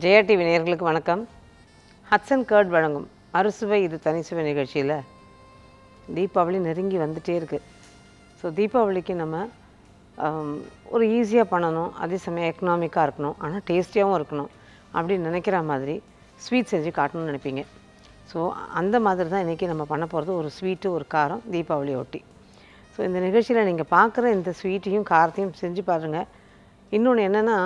Jaya TV நேயர்களுக்கு வணக்கம் Hatsun curd வழங்கும் அறுசுவை இது தனிசுவை நிகழ்ச்சியில் தீபாவளி நெருங்கி வந்துட்டே இருக்குது ஸோ தீபாவளிக்கு நம்ம ஆம், ஒரு ஈஸியாக பண்ணணும் அதே சமயம் எக்கனாமிக்காக இருக்கணும் ஆனால் டேஸ்டியாகவும் இருக்கணும் அப்படின்னு நினைக்கிற மாதிரி ஸ்வீட் செஞ்சு காட்டணும்னு நினைப்பீங்க ஸோ அந்த மாதிரி தான் இன்றைக்கி நம்ம பண்ண போகிறது ஒரு ஸ்வீட்டு ஒரு காரம் தீபாவளி ஒட்டி ஸோ இந்த நிகழ்ச்சியில் நீங்கள் பார்க்குற இந்த ஸ்வீட்டையும் காரத்தையும் செஞ்சு பாருங்கள் இன்னொன்று என்னென்னா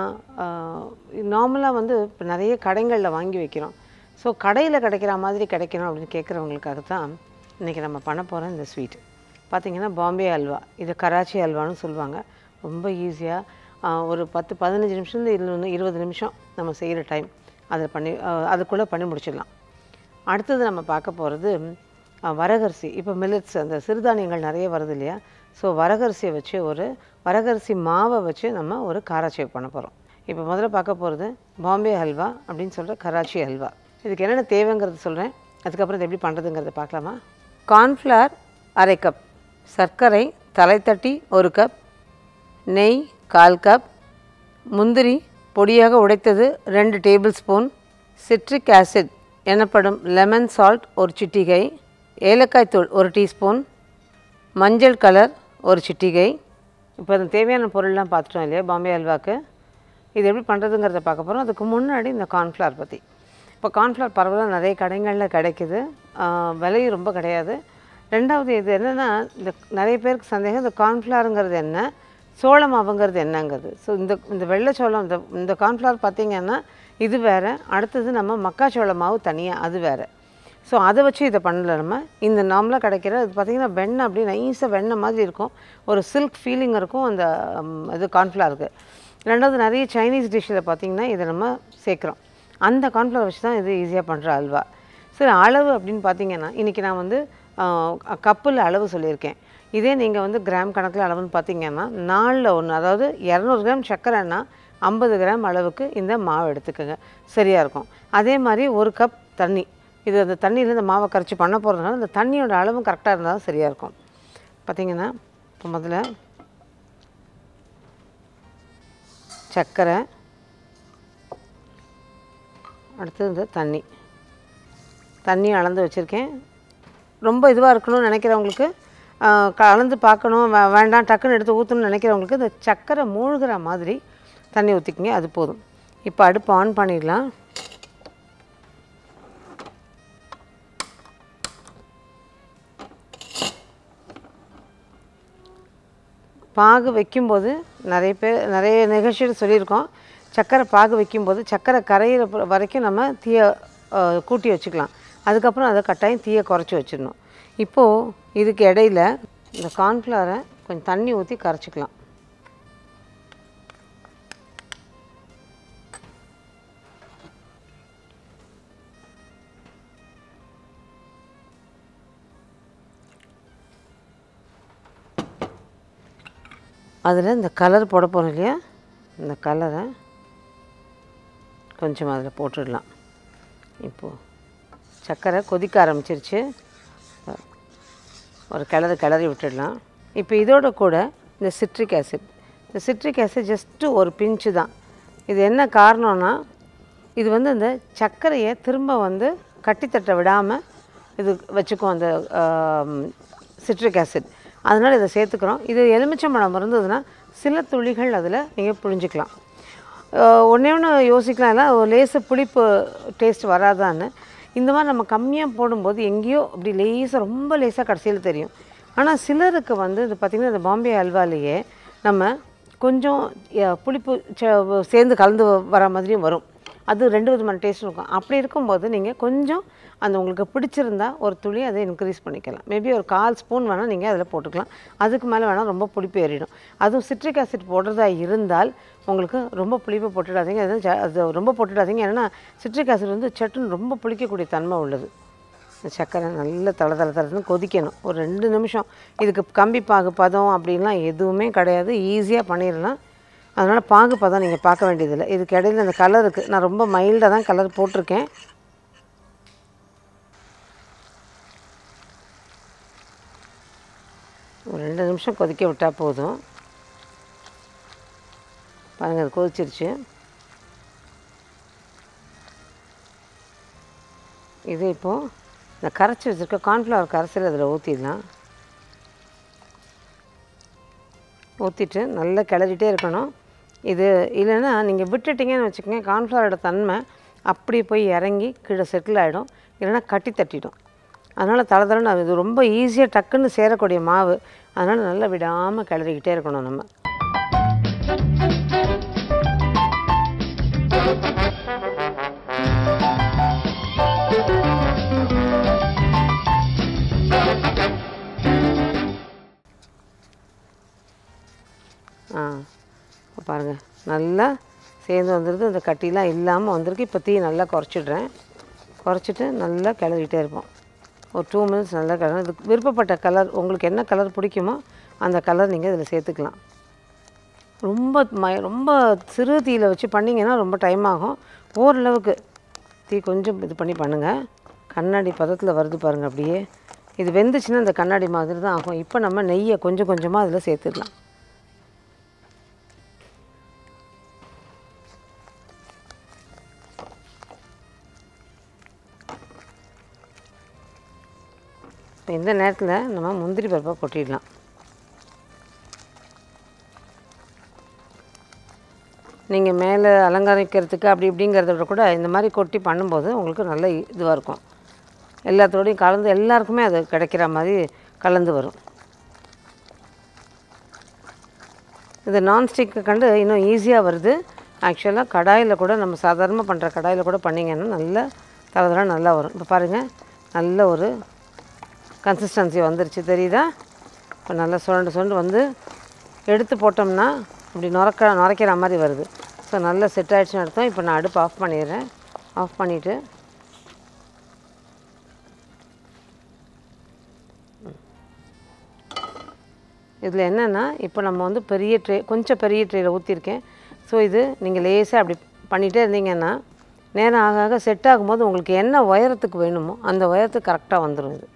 நார்மலாக வந்து இப்போ நிறைய கடைகளில் வாங்கி வைக்கிறோம் ஸோ கடையில் கிடைக்கிற மாதிரி கிடைக்கணும் அப்படின்னு கேட்குறவங்களுக்காக தான் இன்றைக்கி நம்ம பண்ண போகிற இந்த ஸ்வீட் பார்த்திங்கன்னா பாம்பே அல்வா இது கராச்சி அல்வான்னு சொல்லுவாங்க ரொம்ப ஈஸியாக ஒரு பத்து பதினஞ்சு நிமிஷம் இல்லை இருபது நிமிஷம் நம்ம செய்கிற டைம் அதை பண்ணி அதுக்குள்ளே பண்ணி முடிச்சிடலாம் அடுத்தது நம்ம பார்க்க போகிறது வரகரிசி இப்போ மில்லட்ஸ் அந்த சிறுதானியங்கள் நிறைய வருது இல்லையா ஸோ வரகரிசியை வச்சு ஒரு வரகரிசி மாவை வச்சு நம்ம ஒரு காராச்சேவ் பண்ண போகிறோம் இப்போ முதல்ல பார்க்க போகிறது பாம்பே ஹல்வா அப்படின்னு சொல்கிற கராச்சி ஹல்வா இதுக்கு என்னென்ன தேவைங்கிறது சொல்கிறேன் அதுக்கப்புறம் இது எப்படி பண்ணுறதுங்கிறத பார்க்கலாமா கார்ன்ஃப்ளவர் அரை கப் சர்க்கரை தலைத்தட்டி ஒரு கப் நெய் கால் கப் முந்திரி பொடியாக உடைத்தது ரெண்டு டேபிள் ஸ்பூன் சிட்ரிக் ஆசிட் எனப்படும் லெமன் சால்ட் ஒரு சிட்டிகை ஏலக்காய் தூள் ஒரு டீஸ்பூன் மஞ்சள் கலர் ஒரு சிட்டிகை இப்போ அந்த தேவையான பொருள்லாம் பார்த்துட்டோம் இல்லையா பாம்பே அல்வாக்கு இது எப்படி பண்ணுறதுங்கிறத பார்க்க போகிறோம் அதுக்கு முன்னாடி இந்த கார்ன்ஃப்ளவர் பற்றி இப்போ கார்ன்ஃப்ளவர் பரவலாக நிறைய கடைகளில் கிடைக்குது ஆஹ் விலையும் ரொம்ப கிடையாது ரெண்டாவது இது என்னென்னா இந்த நிறைய பேருக்கு சந்தேகம் இந்த கார்ன்ஃப்ளவருங்கிறது என்ன சோள மாவுங்கிறது என்னங்கிறது ஸோ இந்த இந்த வெள்ளைச்சோளம் இந்த இந்த கார்ன்ஃப்ளவர் பார்த்திங்கன்னா இது வேறு அடுத்தது நம்ம மக்காச்சோள மாவு தனியாக அது வேறு ஸோ அதை வச்சு இதை பண்ணல நம்ம இந்த நார்மலாக கிடைக்கிற இது பார்த்திங்கன்னா வெண்ணெய் அப்படியே நைஸாக வெண்ணெய் மாதிரி இருக்கும் ஒரு சில்க் ஃபீலிங் இருக்கும் அந்த ம், இது கார்ன்ஃப்ளவருக்கு ரெண்டாவது நிறைய சைனீஸ் டிஷ்ஷில் பார்த்திங்கன்னா இதை நம்ம சேர்க்குறோம் அந்த கார்ன்ஃப்ளவர் வச்சு தான் இது ஈஸியாக பண்ணுற அல்வா சரி அளவு அப்படின்னு பார்த்தீங்கன்னா இன்றைக்கி நான் வந்து கப்பில் அளவு சொல்லியிருக்கேன் இதே நீங்கள் வந்து கிராம் கணக்கில் அளவுன்னு பார்த்தீங்கன்னா நாலில் ஒன்று அதாவது இரநூறு கிராம் சர்க்கரைன்னா ஐம்பது கிராம் அளவுக்கு இந்த மாவு எடுத்துக்கோங்க சரியாக இருக்கும் அதே மாதிரி ஒரு கப் தண்ணி இது அந்த தண்ணியில் இந்த மாவை கரைச்சி பண்ண போகிறதுனால இந்த தண்ணியோட அளவும் கரெக்டாக இருந்தால் சரியாக இருக்கும் பார்த்தீங்கன்னா இப்போ முதல்ல சர்க்கரை அடுத்தது இந்த தண்ணி தண்ணி அளந்து வச்சுருக்கேன் ரொம்ப இதுவாக இருக்கணும்னு நினைக்கிறவங்களுக்கு ஆஹ், கலந்து பார்க்கணும் வே வேண்டாம் டக்குன்னு எடுத்து ஊற்றணும்னு நினைக்கிறவங்களுக்கு இந்த சர்க்கரை மூழ்கிற மாதிரி தண்ணி ஊற்றிக்கிங்க அது போதும் இப்போ அடுப்பு ஆன் பண்ணிடலாம் பாகு வைக்கும்போது நிறைய பேர் நிறைய நிகழ்ச்சிகள் சொல்லியிருக்கோம் சர்க்கரை பாகு வைக்கும்போது சர்க்கரை கரையிற ப- வரைக்கும் நம்ம தீயை அஹ், கூட்டி வச்சுக்கலாம் அதுக்கப்புறம் அதை கட்டாயம் தீயை குறைச்சி வச்சிடணும் இப்போது இதுக்கு இடையில இந்த கார்ன்ஃப்ளவரை கொஞ்சம் தண்ணி ஊற்றி கரைச்சிக்கலாம் அதில் இந்த கலர் போட போகிறோம் இல்லையா இந்த கலரை கொஞ்சம் அதில் போட்டுடலாம் இப்போது சர்க்கரை கொதிக்க ஆரம்பிச்சிருச்சு ஒரு கிளறு கிளறி விட்டுடலாம் இப்போ இதோட கூட இந்த சிட்ரிக் ஆசிட் இந்த சிட்ரிக் ஆசிட் ஜஸ்ட்டு ஒரு பிஞ்சு தான் இது என்ன காரணம்னா இது வந்து இந்த சர்க்கரையை திரும்ப வந்து கட்டித்தட்ட விடாமல் இது வச்சுக்கும் அந்த சிட்ரிக் ஆசிட் அதனால் இதை சேர்த்துக்கிறோம் இது எலுமிச்சம்பழம் இருந்ததுன்னா சில துளிகள் அதில் நீங்கள் புழிஞ்சிக்கலாம் ஒன்றே ஒன்று யோசிக்கலாம் இல்லை ஒரு லேசு புளிப்பு டேஸ்ட் வராதான்னு இந்த மாதிரி நம்ம கம்மியாக போடும்போது எங்கேயோ அப்படி லேசாக ரொம்ப லேசாக கடைசியில் தெரியும் ஆனால் சிலருக்கு வந்து இது பார்த்திங்கன்னா இந்த பாம்பே அல்வாலேயே நம்ம கொஞ்சம் அஹ், புளிப்பு ச- சேர்ந்து கலந்து வர மாதிரியும் வரும் அது ரெண்டு விதமான டேஸ்ட் இருக்கும் அப்படி இருக்கும்போது நீங்கள் கொஞ்சம் அந்த உங்களுக்கு பிடிச்சிருந்தா ஒரு துளி அதை இன்க்ரீஸ் பண்ணிக்கலாம் மேபி ஒரு கால் ஸ்பூன் வேணால் நீங்கள் அதில் போட்டுக்கலாம் அதுக்கு மேலே வேணால் ரொம்ப புளிப்பு ஏறிடும் அதுவும் சிட்ரிக் ஆசிட் போடுறதா இருந்தால் உங்களுக்கு ரொம்ப புளிப்பு போட்டுடாதீங்க அது ஜ- அது ரொம்ப போட்டுடாதீங்க ஏன்னா சிட்ரிக் ஆசிட் வந்து சட்டுன்னு ரொம்ப புளிக்கக்கூடிய தன்மை உள்ளது இந்த சர்க்கரை நல்ல தள தள தளன்னு கொதிக்கணும் ஒரு ரெண்டு நிமிஷம் இதுக்கு கம்பி பாகு பதம் அப்படின்லாம் எதுவுமே கிடையாது ஈஸியாக பண்ணிடலாம் அதனால் பாகு பதம் நீங்கள் பார்க்க வேண்டியதில்லை இதுக்கு இடையில அந்த கலருக்கு நான் ரொம்ப மைல்டாக தான் கலர் போட்டிருக்கேன் ஒரு ரெண்டு நிமிஷம் கொதிக்க விட்டால் போதும் பாருங்கள் அது கொதிச்சிருச்சு இது இப்போது இந்த கரைச்சி வச்சுருக்க கார்ன்ஃப்ளவர் கரைசல் அதில் ஊற்றிடலாம் ஊற்றிட்டு நல்லா கிளறிட்டே இருக்கணும் இது இல்லைன்னா நீங்கள் விட்டுட்டீங்கன்னு வச்சுக்கோங்க கார்ன்ஃப்ளவரோட தன்மை அப்படி போய் இறங்கி கீழே செட்டில் ஆகிடும் இல்லைன்னா கட்டி தட்டிடும் அதனால் தலை தலைன்னு இது ரொம்ப ஈஸியாக டக்குன்னு சேரக்கூடிய மாவு அதனால் நல்லா விடாமல் கிளறிக்கிட்டே இருக்கணும் நம்ம ஆ இப்போ பாருங்கள் நல்லா சேர்ந்து வந்துடுது இந்த கட்டிலாம் இல்லாமல் வந்திருக்கு இப்போ தீ நல்லா குறைச்சிடுறேன் குறைச்சிட்டு நல்லா கிளறிட்டே இருப்போம் ஒரு டூ மினிட்ஸ் நல்லா கிளறி இதுக்கு விருப்பப்பட்ட கலர் உங்களுக்கு என்ன கலர் பிடிக்குமோ அந்த கலர் நீங்கள் இதில் சேர்த்துக்கலாம் ரொம்ப ம ரொம்ப சிறு தீயில் வச்சு பண்ணிங்கன்னா ரொம்ப டைம் ஆகும் ஓரளவுக்கு தீ கொஞ்சம் இது பண்ணி பண்ணுங்கள் கண்ணாடி பதத்தில் வருது பாருங்கள் அப்படியே இது வெந்துச்சுன்னா இந்த கண்ணாடி மாதிரி தான் ஆகும் இப்போ நம்ம நெய்யை கொஞ்சம் கொஞ்சமாக அதில் சேர்த்துடலாம் இப்போ இந்த நேரத்தில் நம்ம முந்திரி பருப்பை கொட்டிடலாம் நீங்கள் மேலே அலங்கரிக்கிறதுக்கு அப்படி இப்படிங்கிறத விட கூட இந்த மாதிரி கொட்டி பண்ணும்போது உங்களுக்கு நல்ல இதுவாக இருக்கும் எல்லாத்தோடையும் கலந்து எல்லாருக்குமே அது கிடைக்கிற மாதிரி கலந்து வரும் இது நான்ஸ்டிக்கு கண்டு இன்னும் ஈஸியாக வருது ஆக்சுவலாக கடாயில் கூட நம்ம சாதாரணமாக பண்ணுற கடாயில் கூட பண்ணிங்கன்னா நல்லா தலதெல்லாம் நல்லா வரும் இப்போ பாருங்கள் நல்ல ஒரு கன்சிஸ்டன்சி வந்துருச்சு தெரியுதா இப்போ நல்லா சுரண்டு சுரண்டு வந்து எடுத்து போட்டோம்னா இப்படி நுறக்க நுரைக்கிற மாதிரி வருது ஸோ நல்லா செட் ஆகிடுச்சுன்னு அர்த்தம் இப்போ நான் அடுப்பு ஆஃப் பண்ணிடுறேன் ஆஃப் பண்ணிவிட்டு இதில் என்னென்னா இப்போ நம்ம வந்து பெரிய ட்ரே கொஞ்சம் பெரிய ட்ரேயில் ஊற்றிருக்கேன் ஸோ இது நீங்கள் லேசாக அப்படி பண்ணிகிட்டே இருந்தீங்கன்னா நேரம் ஆக ஆக செட் ஆகும்போது உங்களுக்கு என்ன உயரத்துக்கு வேணுமோ அந்த உயரத்துக்கு கரெக்டாக வந்துடும் இது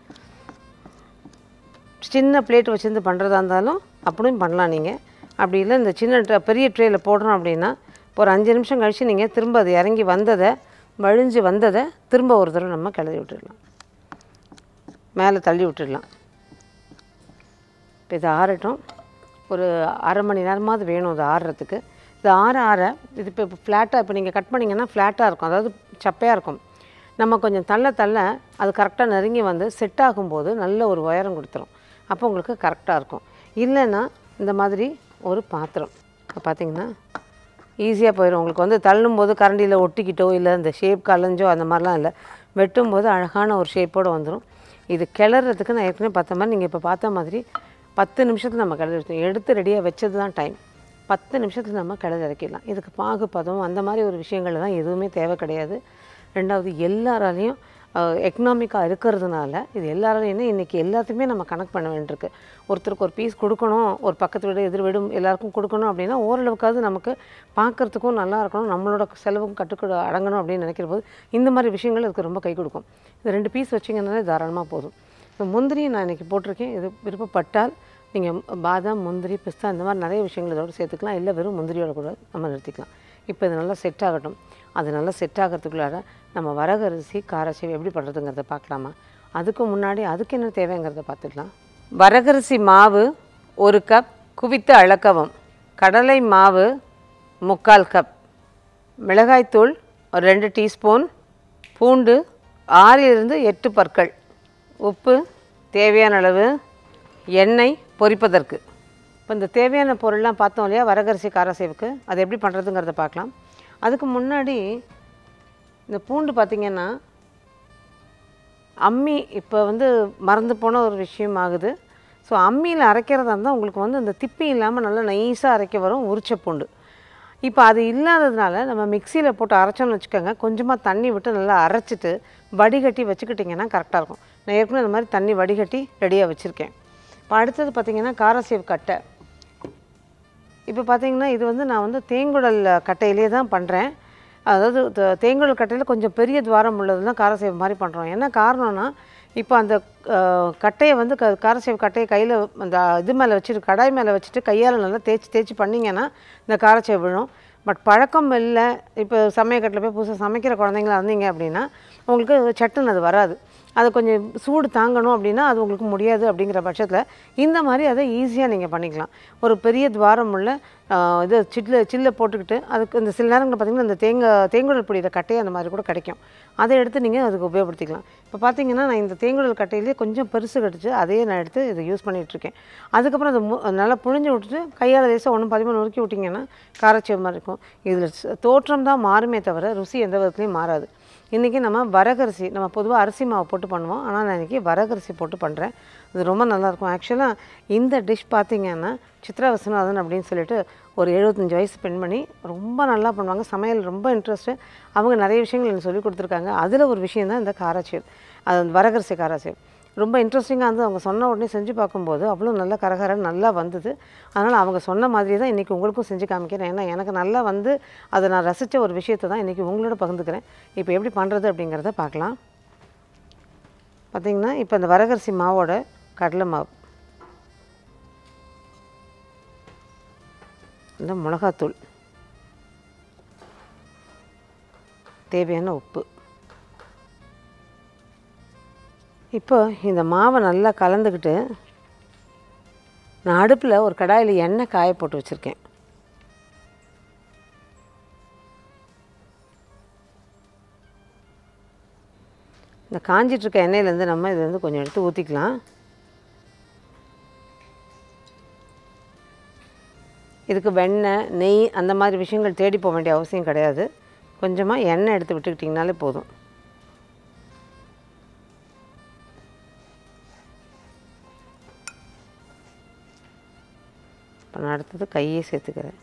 சின்ன பிளேட் வச்சுருந்து பண்ணுறதா இருந்தாலும் அப்படியும் பண்ணலாம் நீங்கள் அப்படி இல்லை இந்த சின்ன ட்ரே பெரிய ட்ரேயில் போடுறோம் அப்படின்னா ஒரு அஞ்சு நிமிஷம் கழித்து நீங்கள் திரும்ப அது இறங்கி வந்ததை வழிஞ்சு வந்ததை திரும்ப ஒரு தடவை நம்ம கிளறி விட்டுடலாம் மேலே தள்ளி விட்டுடலாம் இப்போ இது ஆறட்டும் ஒரு அரை மணி நேரமாவது வேணும் இது ஆறுறதுக்கு இது ஆற ஆற இது இப்போ இப்போ ஃப்ளாட்டாக இப்போ நீங்கள் கட் பண்ணிங்கன்னா ஃப்ளாட்டாக இருக்கும் அதாவது சப்பையாக இருக்கும் நம்ம கொஞ்சம் தள்ள தள்ள அது கரெக்டாக நெருங்கி வந்து செட் ஆகும்போது நல்ல ஒரு உயரம் கொடுத்துரும் அப்போ உங்களுக்கு கரெக்டாக இருக்கும் இல்லைன்னா இந்த மாதிரி ஒரு பாத்திரம் இப்போ பார்த்தீங்கன்னா ஈஸியாக போயிடும் உங்களுக்கு வந்து தள்ளும் போது கரண்டியில் ஒட்டிக்கிட்டோ இல்லை இந்த ஷேப் கலைஞ்சோ அந்த மாதிரிலாம் இல்லை வெட்டும்போது அழகான ஒரு ஷேப்போடு வந்துடும் இது கிளறதுக்கு நான் ஏற்கனவே பார்த்த மாதிரி நீங்கள் இப்போ பார்த்த மாதிரி பத்து நிமிஷத்தில் நம்ம கிளறி வச்சோம் எடுத்து ரெடியாக வச்சது தான் டைம் பத்து நிமிஷத்தில் நம்ம கிளறி இறக்கிடலாம் இதுக்கு பாகு பதம் அந்த மாதிரி ஒரு விஷயங்கள் தான் எதுவுமே தேவை கிடையாது ரெண்டாவது எல்லாராலையும் எக்கனாமிக்காக இருக்கிறதுனால இது எல்லாராலையும் இன்றைக்கி எல்லாத்துக்குமே நம்ம கனெக்ட் பண்ண வேண்டியிருக்கு ஒருத்தருக்கு ஒரு பீஸ் கொடுக்கணும் ஒரு பக்கத்து வீடு எதிர் வீடும் எல்லாருக்கும் கொடுக்கணும் அப்படின்னா ஓரளவுக்காவது நமக்கு பார்க்குறதுக்கும் நல்லா இருக்கணும் நம்மளோட செலவும் கட்டுக்கொடு அடங்கணும் அப்படின்னு நினைக்கிற போது இந்த மாதிரி விஷயங்கள் இதுக்கு ரொம்ப கை கொடுக்கும் இது ரெண்டு பீஸ் வச்சிங்கனாலே தாராளமாக போதும் இப்போ முந்திரியும் நான் இன்றைக்கி போட்டிருக்கேன் இது விருப்பப்பட்டால் நீங்கள் பாதாம் முந்திரி பிஸ்தா இந்த மாதிரி நிறைய விஷயங்கள் இதோட சேர்த்துக்கலாம் இல்லை வெறும் முந்திரியோட கூட நம்ம நிறுத்திக்கலாம் இப்போ இது நல்லா செட் ஆகட்டும் அது நல்லா செட் ஆகிறதுக்குள்ளார நம்ம வரகரிசி காரசேவை எப்படி பண்ணுறதுங்கிறத பார்க்கலாமா அதுக்கு முன்னாடி அதுக்கு என்ன தேவைங்கிறத பார்த்துக்கலாம் வரகரிசி மாவு ஒரு கப் குவித்து அளக்கவும் கடலை மாவு முக்கால் கப் மிளகாய்த்தூள் ஒரு ரெண்டு டீஸ்பூன் பூண்டு ஆறிலிருந்து எட்டு பற்கள் உப்பு தேவையான அளவு எண்ணெய் பொரிப்பதற்கு இப்போ இந்த தேவையான பொருள்லாம் பார்த்தோம் இல்லையா வரகரிசி காரசேவுக்கு அது எப்படி பண்ணுறதுங்கிறத பார்க்கலாம் அதுக்கு முன்னாடி இந்த பூண்டு பார்த்திங்கன்னா அம்மி இப்போ வந்து மறந்து போன ஒரு விஷயம் ஆகுது ஸோ அம்மியில் அரைக்கிறதா இருந்தால் உங்களுக்கு வந்து இந்த திப்பி இல்லாமல் நல்லா நைஸாக அரைக்க வரும் உரிச்ச பூண்டு இப்போ அது இல்லாததுனால நம்ம மிக்சியில் போட்டு அரைச்சோம்னு வச்சுக்கோங்க கொஞ்சமாக தண்ணி விட்டு நல்லா அரைச்சிட்டு வடிகட்டி வச்சுக்கிட்டிங்கன்னா கரெக்டாக இருக்கும் நான் ஏற்கனவே இந்த மாதிரி தண்ணி வடிகட்டி ரெடியாக வச்சுருக்கேன் இப்போ அடுத்தது பார்த்திங்கன்னா காரசேவ் கட்டை இப்போ பார்த்தீங்கன்னா இது வந்து நான் வந்து தேங்குடல் கட்டையிலே தான் பண்ணுறேன் அதாவது த- தேங்குடல் கட்டையில் கொஞ்சம் பெரிய துவாரம் உள்ளது தான் காரசேவ் மாதிரி பண்ணுறோம் என்ன காரணம்னா இப்போ அந்த அஹ், கட்டையை வந்து க காரசேவ் கட்டையை கையில் அந்த இது மேலே வச்சுட்டு கடாய் மேலே வச்சுட்டு கையால் நல்லா தேய்ச்சி தேய்ச்சி பண்ணிங்கன்னா இந்த காரச்சேவ் விழும் பட் பழக்கம் இல்லை இப்போ சமயக்கட்டில் போய் புதுசாக சமைக்கிற குழந்தைங்களா இருந்தீங்க அப்படின்னா உங்களுக்கு சட்டுன்னு அது வராது அது கொஞ்சம் சூடு தாங்கணும் அப்படின்னா அது உங்களுக்கு முடியாது அப்படிங்கிற பட்சத்தில் இந்த மாதிரி அதை ஈஸியாக நீங்கள் பண்ணிக்கலாம் ஒரு பெரிய துவாரம் உள்ள ஆஹ், இது சில்ல சில்ல போட்டுக்கிட்டு அதுக்கு இந்த சில நேரங்களில் பார்த்தீங்கன்னா இந்த தேங்காய் தேங்குழல் பொடியிற கட்டை அந்த மாதிரி கூட கிடைக்கும் அதை எடுத்து நீங்கள் அதுக்கு உபயோகப்படுத்திக்கலாம் இப்போ பார்த்தீங்கன்னா நான் இந்த தேங்குழல் கட்டையிலே கொஞ்சம் பெருசு கடிச்சு அதையே நான் எடுத்து இதை யூஸ் பண்ணிகிட்ருக்கேன் அதுக்கப்புறம் அதை மு நல்லா புழிஞ்சு விட்டுட்டு கையால் லேசாக ஒன்று பதிமூணு நொறுக்கி விட்டிங்கன்னா காரச்சேவ் மாதிரி இருக்கும் இதில் தோற்றம் தான் மாறுமே தவிர ருசி எந்த விதத்துலையும் மாறாது இன்றைக்கி நம்ம வரகரிசி நம்ம பொதுவாக அரிசி மாவு போட்டு பண்ணுவோம் ஆனால் நான் இன்றைக்கி வரகரிசி போட்டு பண்ணுறேன் இது ரொம்ப நல்லாயிருக்கும் ஆக்சுவலாக இந்த டிஷ் பார்த்தீங்கன்னா சித்ரா விஸ்வநாதன் அப்படின்னு சொல்லிட்டு ஒரு எழுபத்தஞ்சு வயசு பெண்மணி ரொம்ப நல்லா பண்ணுவாங்க சமையல் ரொம்ப இன்ட்ரெஸ்ட்டு அவங்க நிறைய விஷயங்கள் எனக்கு சொல்லி கொடுத்துருக்காங்க அதில் ஒரு விஷயம் தான் இந்த காராச்சேவ் அது அந்த வரகரிசி காராச்சேவ் ரொம்ப இன்ட்ரெஸ்டிங்காக இருந்து அவங்க சொன்ன உடனே செஞ்சு பார்க்கும்போது அவ்வளோ நல்ல கரகரன்னு நல்லா வந்தது அதனால் அவங்க சொன்ன மாதிரி தான் இன்றைக்கி உங்களுக்கும் செஞ்சு காமிக்கிறேன் ஏன்னா எனக்கு நல்லா வந்து அதை நான் ரசித்த ஒரு விஷயத்தை தான் இன்றைக்கி உங்களோட பகிர்ந்துக்கிறேன் இப்போ எப்படி பண்ணுறது அப்படிங்கிறத பார்க்கலாம் பார்த்திங்கன்னா இப்போ இந்த வரகரிசி மாவோட கடலை மாவு இந்த மிளகாத்தூள் தேவையான உப்பு இப்போ இந்த மாவை நல்லா கலந்துக்கிட்டு நான் அடுப்பில் ஒரு கடாயில் எண்ணெய் காய போட்டு வச்சுருக்கேன் இந்த காஞ்சிட்டு இருக்க எண்ணெயிலேருந்து நம்ம இதை வந்து கொஞ்சம் எடுத்து ஊற்றிக்கலாம் இதுக்கு வெண்ணெய் நெய் அந்த மாதிரி விஷயங்கள் தேடி போக வேண்டிய அவசியம் கிடையாது கொஞ்சமாக எண்ணெய் எடுத்து விட்டுக்கிட்டிங்கனாலே போதும் இப்போ நான் அடுத்தது கையே சேர்த்துக்கிறேன்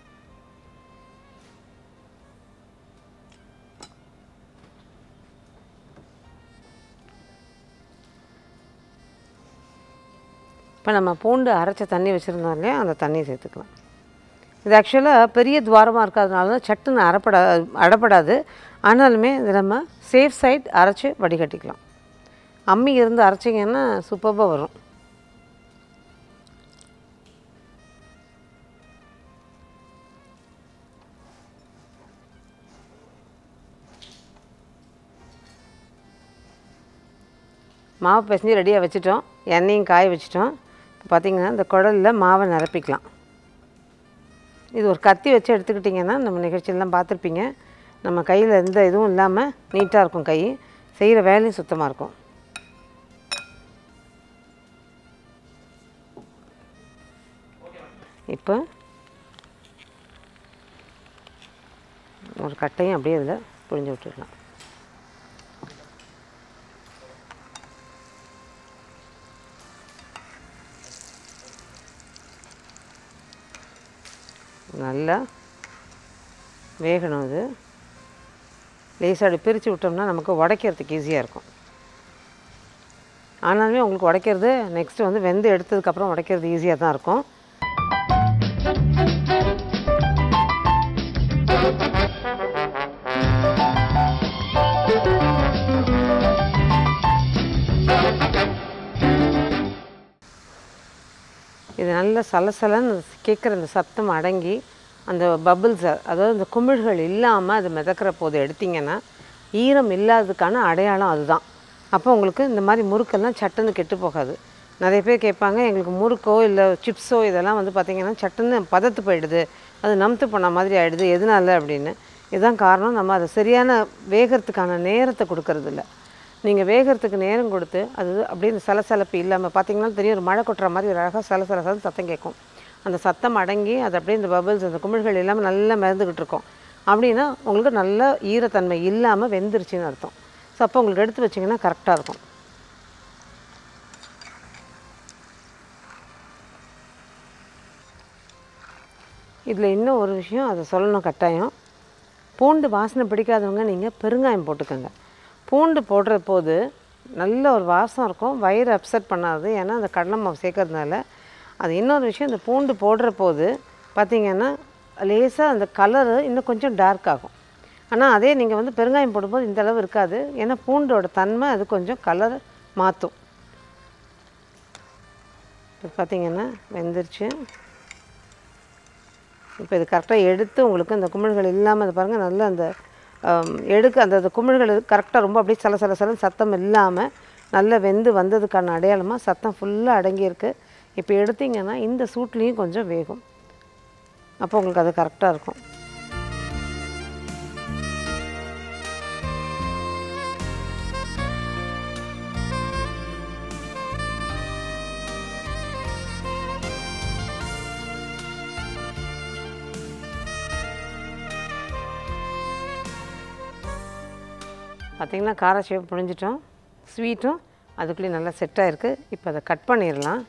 இப்போ நம்ம பூண்டு அரைச்ச தண்ணி வச்சுருந்தோம் இல்லையா அந்த தண்ணியை சேர்த்துக்கலாம் இது ஆக்சுவலாக பெரிய துவாரமாக இருக்கிறதுனால தான் சட்டுன்னு அரைப்படா அடப்படாது ஆனாலுமே இது நம்ம சேஃப் சைட் அரைச்சி வடிகட்டிக்கலாம் அம்மி இருந்து அரைச்சிங்கன்னா சூப்பராக வரும் மாவு பிசைஞ்சு ரெடியாக வச்சுட்டோம் எண்ணெயும் காய வச்சுட்டோம் இப்போ பார்த்தீங்கன்னா இந்த குடலில் மாவை நிரப்பிக்கலாம் இது ஒரு கத்தி வச்சு எடுத்துக்கிட்டிங்கன்னா நம்ம நிகழ்ச்சியெல்லாம் பார்த்துருப்பீங்க நம்ம கையில் எந்த இதுவும் இல்லாமல் நீட்டாக இருக்கும் கை செய்கிற வேலையும் சுத்தமாக இருக்கும் இப்போ ஒரு கட்டையும் அப்படியே இதில் புழிஞ்சு விட்டுடலாம் நல்லா வேகணும் இது லேசாக அப்படி பிரித்து விட்டோம்னா நமக்கு உடைக்கிறதுக்கு ஈஸியாக இருக்கும் ஆனாலுமே உங்களுக்கு உடைக்கிறது நெக்ஸ்ட்டு வந்து வெந்து எடுத்ததுக்கப்புறம் உடைக்கிறது ஈஸியாக தான் இருக்கும் இது நல்ல சலசலன்னு கேட்குற அந்த சத்தம் அடங்கி அந்த பபிள்ஸை அதாவது இந்த குமிழ்கள் இல்லாமல் அது மிதக்கிற போது எடுத்தீங்கன்னா ஈரம் இல்லாததுக்கான அடையாளம் அதுதான் அப்போ உங்களுக்கு இந்த மாதிரி முறுக்கெல்லாம் சட்டுன்னு கெட்டு போகாது நிறைய பேர் கேட்பாங்க எங்களுக்கு முறுக்கோ இல்லை சிப்ஸோ இதெல்லாம் வந்து பார்த்திங்கன்னா சட்டுன்னு பதத்து போயிடுது அது நம்த்து போன மாதிரி ஆகிடுது எதனால அப்படின்னு இதுதான் காரணம் நம்ம அதை சரியான வேகறதுக்கான நேரத்தை கொடுக்கறதில்ல நீங்கள் வேகறதுக்கு நேரம் கொடுத்து அது அப்படியே இந்த சலசலப்பு இல்லாமல் பார்த்தீங்கன்னா தெரியும் ஒரு மழை கொட்டுற மாதிரி ஒரு அழகாக சலசலசலன்னு சத்தம் கேட்கும் அந்த சத்தம் அடங்கி அது அப்படியே இந்த பபிள்ஸ் அந்த குமிழ்கள் இல்லாமல் நல்லா மிதந்துக்கிட்டு இருக்கும் அப்படின்னா உங்களுக்கு நல்ல ஈரத்தன்மை இல்லாமல் வெந்துருச்சுன்னு அர்த்தம் ஸோ அப்போ உங்களுக்கு எடுத்து வச்சிங்கன்னா கரெக்டாக இருக்கும் இதில் இன்னும் ஒரு விஷயம் அதை சொல்லணும் கட்டாயம் பூண்டு வாசனை பிடிக்காதவங்க நீங்கள் பெருங்காயம் போட்டுக்கோங்க பூண்டு போடுற போது நல்ல ஒரு வாசம் இருக்கும் வயிறு அப்செட் பண்ணாது ஏன்னா அந்த கடலை மாவு சேர்க்கறதுனால அது இன்னொரு விஷயம் இந்த பூண்டு போடுற போது பார்த்திங்கன்னா லேசாக அந்த கலரு இன்னும் கொஞ்சம் டார்க் ஆகும் ஆனால் அதே நீங்கள் வந்து பெருங்காயம் போடும்போது இந்த அளவு இருக்காது ஏன்னா பூண்டோட தன்மை அது கொஞ்சம் கலர் மாற்றும் இப்போ பார்த்திங்கன்னா வெந்துருச்சு இப்போ இது கரெக்டாக எடுத்து உங்களுக்கு அந்த குமிழ்கள் இல்லாமல் அது பாருங்கள் நல்லா அந்த ஆம், எடுக்க அந்த அந்த குமிழ்கள் கரெக்டாக ரொம்ப அப்படியே சல சல சலன்னு சத்தம் இல்லாமல் நல்லா வெந்து வந்ததுக்கான அடையாளமாக சத்தம் ஃபுல்லாக அடங்கியிருக்கு இப்போ எடுத்தீங்கன்னா இந்த சூட்லேயும் கொஞ்சம் வேகும் அப்போ உங்களுக்கு அது கரெக்டாக இருக்கும் பார்த்தீங்கன்னா காரச்சேவ் புழிஞ்சிட்டோம் ஸ்வீட்டும் அதுக்குள்ளேயே நல்லா செட் ஆயிருக்கு இப்போ அதை கட் பண்ணிடலாம்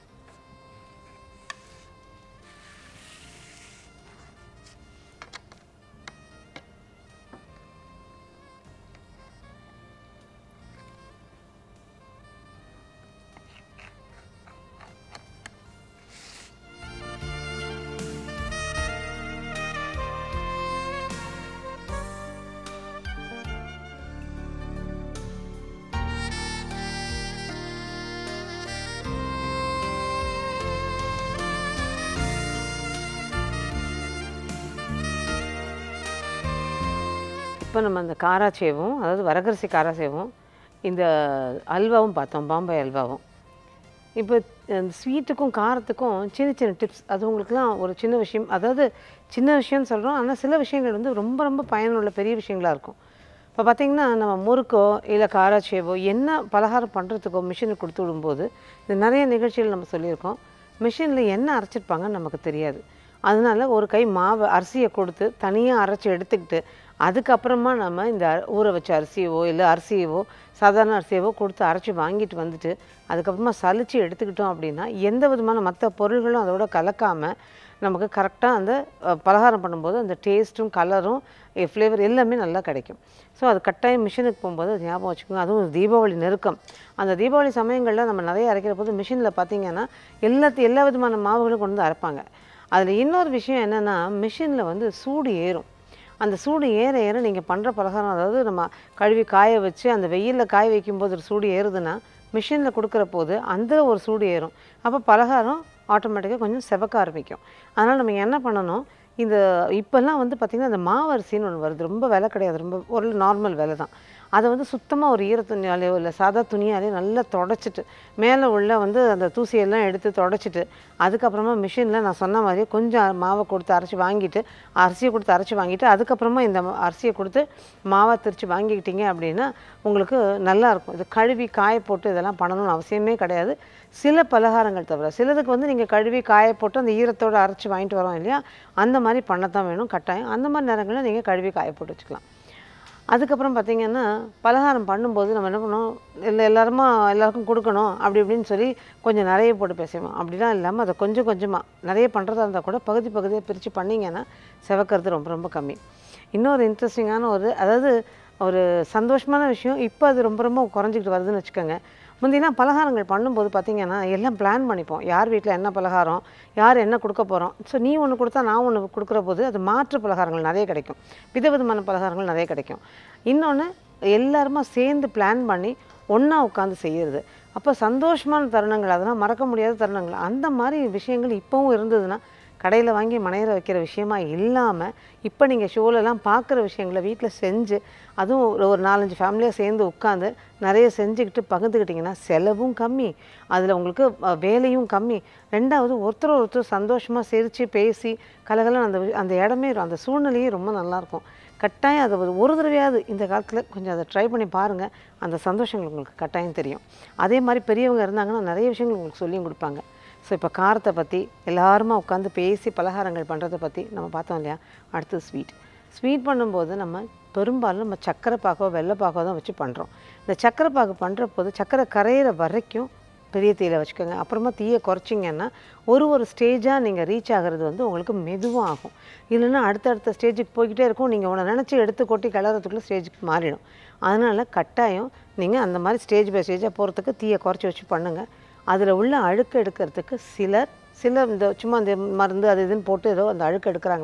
இப்போ நம்ம அந்த காராச்சேவும் அதாவது வரகரிசி காராச்சேவும் இந்த அல்வாவும் பார்த்தோம் பாம்பே அல்வாவும் இப்போ அந்த ஸ்வீட்டுக்கும் காரத்துக்கும் சின்ன சின்ன டிப்ஸ் அது உங்களுக்குலாம் ஒரு சின்ன விஷயம் அதாவது சின்ன விஷயம்னு சொல்கிறோம் ஆனால் சில விஷயங்கள் வந்து ரொம்ப ரொம்ப பயனுள்ள பெரிய விஷயங்களா இருக்கும் இப்போ பார்த்தீங்கன்னா நம்ம முறுக்கோ இல்லை காராச்சேவோ என்ன பலகாரம் பண்ணுறதுக்கோ மிஷினுக்கு கொடுத்து விடும்போது இது நிறைய நிகழ்ச்சிகள் நம்ம சொல்லியிருக்கோம் மிஷினில் என்ன அரைச்சிருப்பாங்கன்னு நமக்கு தெரியாது அதனால ஒரு கை மாவு அரிசியை கொடுத்து தனியாக அரைச்சி எடுத்துக்கிட்டு அதுக்கப்புறமா நம்ம இந்த அ- ஊற வச்ச அரிசியவோ இல்லை அரிசியவோ சாதாரண அரிசியவோ கொடுத்து அரைச்சி வாங்கிட்டு வந்துட்டு அதுக்கப்புறமா சலிச்சு எடுத்துக்கிட்டோம் அப்படின்னா எந்த விதமான மற்ற பொருள்களும் அதோட கலக்காமல் நமக்கு கரெக்டாக அந்த அஹ், பலகாரம் பண்ணும்போது அந்த டேஸ்ட்டும் கலரும் ஃப்ளேவர் எல்லாமே நல்லா கிடைக்கும் ஸோ அது கட்டாயம் மிஷினுக்கு போகும்போது அது ஞாபகம் வச்சுக்கோங்க அதுவும் தீபாவளி நெருக்கம் அந்த தீபாவளி சமயங்களில் நம்ம நிறைய அரைக்கிற போது மிஷினில் பார்த்தீங்கன்னா எல்லாத்தையும் எல்லா விதமான மாவுகளும் கொண்டு வந்து அரைப்பாங்க அதில் இன்னொரு விஷயம் என்னென்னா மிஷினில் வந்து சூடு ஏறும் அந்த சூடு ஏற ஏற நீங்கள் பண்ணுற பலகாரம் அதாவது நம்ம கழுவி காய வச்சு அந்த வெயிலில் காய வைக்கும்போது ஒரு சூடு ஏறுதுன்னா மிஷினில் கொடுக்குற போது அந்த ஒரு சூடு ஏறும் அப்போ பலகாரம் ஆட்டோமேட்டிக்காக கொஞ்சம் செவக்க ஆரம்பிக்கும் அதனால் நம்ம என்ன பண்ணணும் இந்த இப்போல்லாம் வந்து பார்த்திங்கன்னா அந்த மாவரிசின்னு ஒன்று வருது ரொம்ப விலை கிடையாது ரொம்ப ஒரு நார்மல் விலை தான் அதை வந்து சுத்தமாக ஒரு ஈர துணியாலேயோ இல்லை சாதா துணியாலேயோ நல்லா தொடச்சிட்டு மேலே உள்ள வந்து அந்த தூசியெல்லாம் எடுத்து தொடச்சிட்டு அதுக்கப்புறமா மிஷினில் நான் சொன்ன மாதிரியே கொஞ்சம் மாவை கொடுத்து அரைச்சி வாங்கிட்டு அரிசியை கொடுத்து அரைச்சி வாங்கிட்டு அதுக்கப்புறமா இந்த ம- அரிசியை கொடுத்து மாவை திரிச்சு வாங்கிக்கிட்டீங்க அப்படின்னா உங்களுக்கு நல்லா இருக்கும் இது கழுவி காய போட்டு இதெல்லாம் பண்ணணும்னு அவசியமே கிடையாது சில பலகாரங்கள் தவிர சிலதுக்கு வந்து நீங்கள் கழுவி காய போட்டு அந்த ஈரத்தோடு அரைச்சி வாங்கிட்டு வரோம் இல்லையா அந்த மாதிரி பண்ணத்தான் வேணும் கட்டாயம் அந்த மாதிரி நேரங்களில் நீங்கள் கழுவி காய போட்டு வச்சுக்கலாம் அதுக்கப்புறம் பார்த்தீங்கன்னா பலகாரம் பண்ணும்போது நம்ம என்ன பண்ணோம் இல்லை எல்லாருமா எல்லாருக்கும் கொடுக்கணும் அப்படி இப்படின்னு சொல்லி கொஞ்சம் நிறைய போட்டு பேசுவோம் அப்படிலாம் இல்லாமல் அதை கொஞ்சம் கொஞ்சமாக நிறைய பண்ணுறதா இருந்தால் கூட பகுதி பகுதியாக பிரித்து பண்ணிங்கன்னா செவக்கிறது ரொம்ப ரொம்ப கம்மி இன்னொரு இன்ட்ரெஸ்டிங்கான ஒரு அதாவது ஒரு சந்தோஷமான விஷயம் இப்போ அது ரொம்ப ரொம்ப குறைஞ்சிக்கிட்டு வருதுன்னு வச்சுக்கோங்க முந்தினா பலகாரங்கள் பண்ணும்போது பார்த்தீங்கன்னா எல்லாம் பிளான் பண்ணிப்போம் யார் வீட்டில் என்ன பலகாரம் யார் என்ன கொடுக்க போகிறோம் ஸோ நீ ஒன்று கொடுத்தா நான் ஒன்று கொடுக்குற போது அது மாற்று பலகாரங்கள் நிறைய கிடைக்கும் விதவிதமான பலகாரங்கள் நிறைய கிடைக்கும் இன்னொன்று எல்லாருமா சேர்ந்து பிளான் பண்ணி ஒன்றா உட்காந்து செய்யறது அப்போ சந்தோஷமான தருணங்கள் அதெல்லாம் மறக்க முடியாத தருணங்கள் அந்த மாதிரி விஷயங்கள் இப்போவும் இருந்ததுன்னா கடையில் வாங்கி மனையிற வைக்கிற விஷயமா இல்லாமல் இப்போ நீங்கள் ஷோலெல்லாம் பார்க்குற விஷயங்களை வீட்டில் செஞ்சு அதுவும் ஒரு ஒரு நாலஞ்சு ஃபேமிலியாக சேர்ந்து உட்காந்து நிறைய செஞ்சுக்கிட்டு பகிர்ந்துக்கிட்டிங்கன்னா செலவும் கம்மி அதில் உங்களுக்கு அஹ், வேலையும் கம்மி ரெண்டாவது ஒருத்தர் ஒருத்தர் சந்தோஷமாக சிரித்து பேசி கலகலன்னு அந்த வி- அந்த இடமே அந்த சூழ்நிலையே ரொம்ப நல்லாயிருக்கும் கட்டாயம் அதை ஒரு ஒரு தடவையாவது இந்த காலத்தில் கொஞ்சம் அதை ட்ரை பண்ணி பாருங்கள் அந்த சந்தோஷங்கள் உங்களுக்கு கட்டாயம் தெரியும் அதே மாதிரி பெரியவங்க இருந்தாங்கன்னா நிறைய விஷயங்கள் உங்களுக்கு சொல்லியும் கொடுப்பாங்க ஸோ இப்போ காரத்தை பற்றி எல்லாருமா உட்காந்து பேசி பலகாரங்கள் பண்ணுறதை பற்றி நம்ம பார்த்தோம் இல்லையா அடுத்து ஸ்வீட் ஸ்வீட் பண்ணும்போது நம்ம பெரும்பாலும் நம்ம சக்கரை பாகோ வெள்ளை பாகோ தான் வச்சு பண்ணுறோம் இந்த சக்கரை பாகு பண்ணுற போது சக்கரை கரையிற வரைக்கும் பெரிய தீயில வச்சுக்கோங்க அப்புறமா தீயை குறைச்சிங்கன்னா ஒரு ஒரு ஸ்டேஜாக நீங்கள் ரீச் ஆகிறது வந்து உங்களுக்கு மெதுவாக ஆகும் இல்லைன்னா அடுத்தடுத்த ஸ்டேஜுக்கு போய்கிட்டே இருக்கும் நீங்கள் உன்னை நினச்சி எடுத்து கொட்டி கிளறதுக்குள்ளே ஸ்டேஜுக்கு மாறிடும் அதனால் கட்டாயம் நீங்கள் அந்த மாதிரி ஸ்டேஜ் பை ஸ்டேஜாக போகிறதுக்கு தீயை குறைச்சி வச்சு பண்ணுங்கள் அதில் உள்ள அழுக்கு எடுக்கிறதுக்கு சிலர் சில இந்த சும்மா இந்த மருந்து அது இதுன்னு போட்டு ஏதோ அந்த அழுக்கு எடுக்கிறாங்களாம்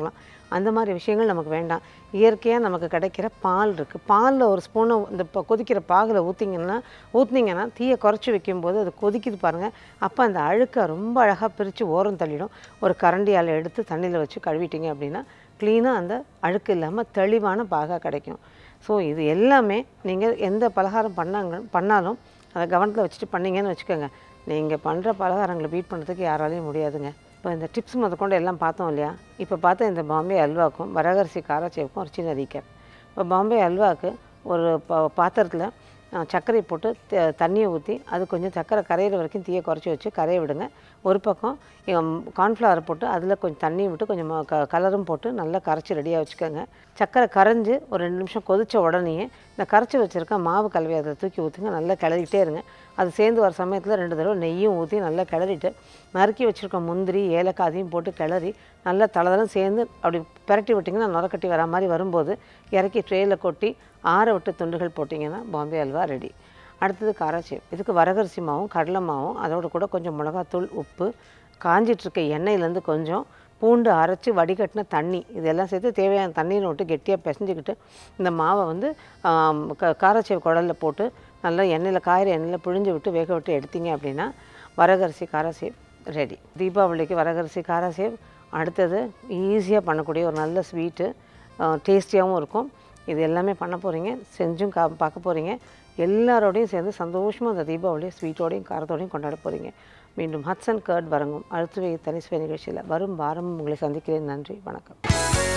அந்த மாதிரி விஷயங்கள் நமக்கு வேண்டாம் இயற்கையாக நமக்கு கிடைக்கிற பால் இருக்குது பாலில் ஒரு ஸ்பூனை இந்த இப்போ கொதிக்கிற பாகில் ஊற்றிங்கன்னா ஊற்றுனீங்கன்னா தீயை குறைச்சி வைக்கும்போது அது கொதிக்குது பாருங்கள் அப்போ அந்த அழுக்கை ரொம்ப அழகாக பிரித்து ஓரம் தள்ளிடும் ஒரு கரண்டியால் எடுத்து தண்ணியில் வச்சு கழுவிட்டீங்க அப்படின்னா க்ளீனாக அந்த அழுக்கு இல்லாமல் தெளிவான பாகாக கிடைக்கும் ஸோ இது எல்லாமே நீங்கள் எந்த பலகாரம் பண்ணாங்க பண்ணாலும் அதை கவனத்தில் வச்சுட்டு பண்ணீங்கன்னு வச்சுக்கோங்க நீங்கள் பண்ணுற பலகாரங்களை பீட் பண்ணுறதுக்கு யாராலையும் முடியாதுங்க இப்போ இந்த டிப்ஸ் முதற்கொண்டு எல்லாம் பார்த்தோம் இல்லையா இப்போ பார்த்த இந்த பாம்பே அல்வாக்கும் வரகரிசி காராச்சேவுக்கும் ஒரு சின்ன ரீகேப் இப்போ பாம்பே அல்வாவுக்கு ஒரு பா பாத்திரத்தில் அஹ், சர்க்கரை போட்டு த- தண்ணியை ஊற்றி அது கொஞ்சம் சர்க்கரை கரையிற வரைக்கும் தீயை குறைச்சி வச்சு கரைய விடுங்க ஒரு பக்கம் கார்ன்ஃப்ளவர் போட்டு அதில் கொஞ்சம் தண்ணியும் விட்டு கொஞ்சம் ம- க கலரும் போட்டு நல்லா கரைச்சி ரெடியாக வச்சுக்கோங்க சர்க்கரை கரைஞ்சு ஒரு ரெண்டு நிமிஷம் கொதிச்ச உடனேயே இந்த கரைச்சி வச்சுருக்க மாவு கலவையை அதில் தூக்கி ஊற்றுங்க நல்லா கிளறிட்டே இருங்க அது சேர்ந்து வர சமயத்தில் ரெண்டு தடவை நெய்யும் ஊற்றி நல்லா கிளறிட்டு நறுக்கி வச்சுருக்க முந்திரி ஏலக்காய் அதையும் போட்டு கிளறி நல்லா தளதளம் சேர்ந்து அப்படி பிரட்டி விட்டிங்கன்னா நுரக்கட்டி வர மாதிரி வரும்போது இறக்கி ட்ரேயில் கொட்டி ஆற விட்டு துண்டுகள் போட்டிங்கன்னா பாம்பே அல்வா ரெடி அடுத்தது காராச்சேவ் இதுக்கு வரகரிசி மாவும் கடலை மாவும் அதோட கூட கொஞ்சம் மிளகாத்தூள் உப்பு காஞ்சிட்ருக்க எண்ணெயிலேருந்து கொஞ்சம் பூண்டு அரைச்சி வடிகட்டின தண்ணி இதெல்லாம் சேர்த்து தேவையான தண்ணீரை விட்டு கெட்டியாக பிசைஞ்சுக்கிட்டு இந்த மாவை வந்து ஆம், க காராச்சேவ் குடலில் போட்டு நல்லா எண்ணெயில் காயிற எண்ணெயில் பிழிஞ்சு விட்டு வேக விட்டு எடுத்தீங்க அப்படின்னா வரகரிசி காராசேவ் ரெடி தீபாவளிக்கு வரகரிசி காராசேவ் அடுத்தது ஈஸியாக பண்ணக்கூடிய ஒரு நல்ல ஸ்வீட்டு டேஸ்டியாகவும் இருக்கும் இது எல்லாமே பண்ண போகிறீங்க செஞ்சும் கா பார்க்க போகிறீங்க எல்லாரோடையும் சேர்ந்து சந்தோஷமாக அந்த தீபாவளியை ஸ்வீட்டோடையும் காரத்தோடையும் கொண்டாட போகிறீங்க மீண்டும் ஹட்சன் கர்ட் வரங்கும் அடுத்த தனிசுவை நிகழ்ச்சியில் வரும் வாரமும் உங்களை சந்திக்கிறேன் நன்றி வணக்கம்